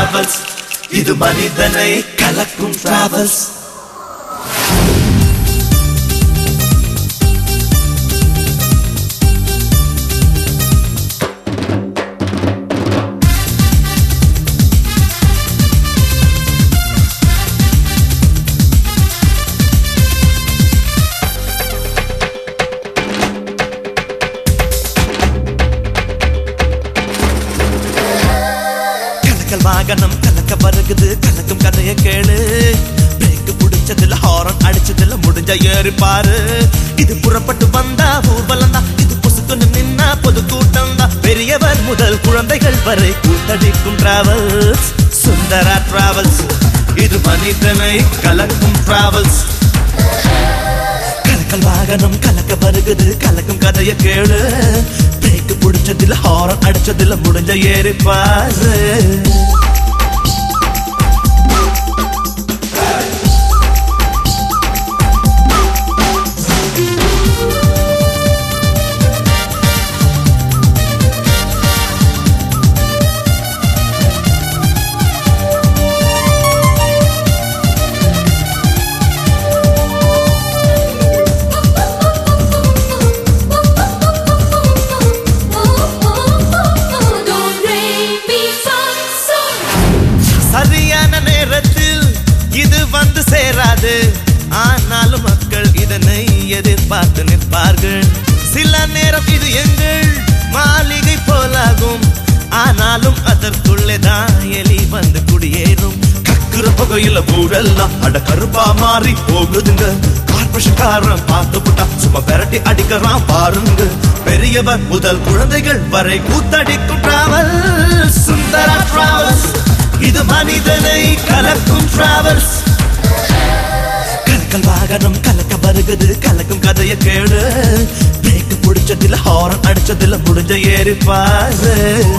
Travels இது மனிதனை கலக்கும் டிராவல்ஸ் கலக்கல் வாகனம் கலக்க வருகுது கலக்கும் கதைய கேளு பிரேக் புடிச்சதுல ஹாரன் அடிச்சதுல முடிஞ்ச ஏறி பாரு இது புறப்பட்டு வந்தா ஊர்வலம் தான் இது பொசுக்குன்னு நின்னா பொது கூட்டம் தான் பெரியவர் முதல் குழந்தைகள் வரை கூத்தடிக்கும் டிராவல்ஸ் சுந்தரா டிராவல்ஸ் இது மனிதனை கலக்கும் டிராவல்ஸ் கலக்கல் வாகனம் கலக்க வருகுது கலக்கும் கதைய கேளு பிரேக் புடிச்சதுல ஹாரன் அடிச்சதுல முடிஞ்ச ஏறி பாரு Don't rain me fun song. சரியான நேரத்தில் இது வந்து சேராது ஆனாலும் மக்கள் இதனை எதிர்பார்த்து நிற்பார்கள் சில நேரம் இது எங்கள் மாளிகை போலாகும் ஆனாலும் அதற்குள்ளே தான் எலி வந்து குடியேறும் கக்குற புகையில ஊரெல்லாம் அட கருப்பா மாறி போகுதுங்க கார்பரேஷன்காரன் பார்த்து புட்டா சும்மா பெரட்டி அடிக்கிறான் பாருங்க பெரியவர் முதல் குழந்தைகள் வரை கூத்தடிக்கும் டிராவல் சுந்தரா டிராவல்ஸ் இது மனிதனை கலக்கும் டிராவல்ஸ் கலக்கல் வாகனம் கலக்க வருகுது கலக்கும் கதைய கேளு பிரேக் பிடிச்சதுல ஹாரன் அடிச்சதுல முடிஞ்ச ஏறி பாரு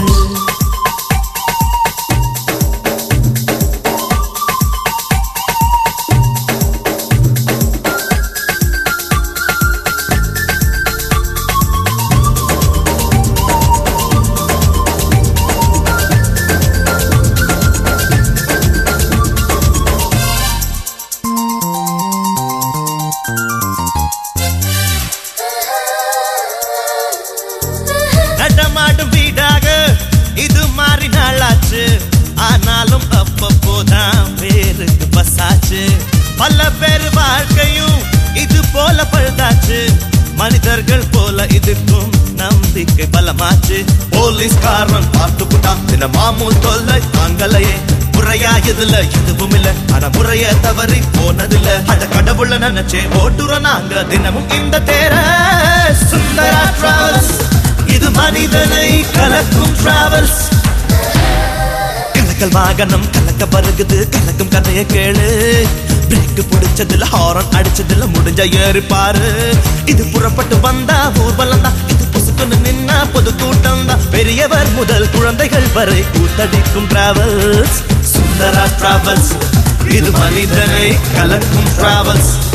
நடமாடும் வீடாக இது மாறி நாளாச்சு ஆனாலும் அப்பப்போதான் பேருக்கு பசாச்சு பல பேர் வாழ்க்கையும் இது போல பழுதாச்சு மனிதர்கள் போல இதுக்கும் நம்பிக்கை பலமாச்சு போலீஸ்காரன் பார்த்து புட்டான் தின மாமூல் தொல்லை தாங்கலையே முறையா இதுல எதுவும் இல்ல ஆனா முறைய தவறி போனதில்ல அட கடவுள நினைச்சே ஓட்டுறோம் நாங்க தினமும் இந்த தேர சுந்தரா டிராவல்ஸ் இது மனிதனை கலக்கும் டிராவல்ஸ் கலக்கல் வாகனம் கலக்க வருகுது கலக்கும் கதைய கேளு பிரேக் பிடிச்சதுல ஹாரன் அடிச்சதுல முடிஞ்ச ஏறி பாரு இது புறப்பட்டு வந்தா ஊர்வலம் தான் இது பொசுக்குன்னு நின்னா பொது கூட்டம் தான் பெரியவர் முதல் குழந்தைகள் வரை கூத்தடிக்கும் டிராவல்ஸ் சுந்தரா டிராவல்ஸ் இது மனிதனை கலக்கும் டிராவல்ஸ்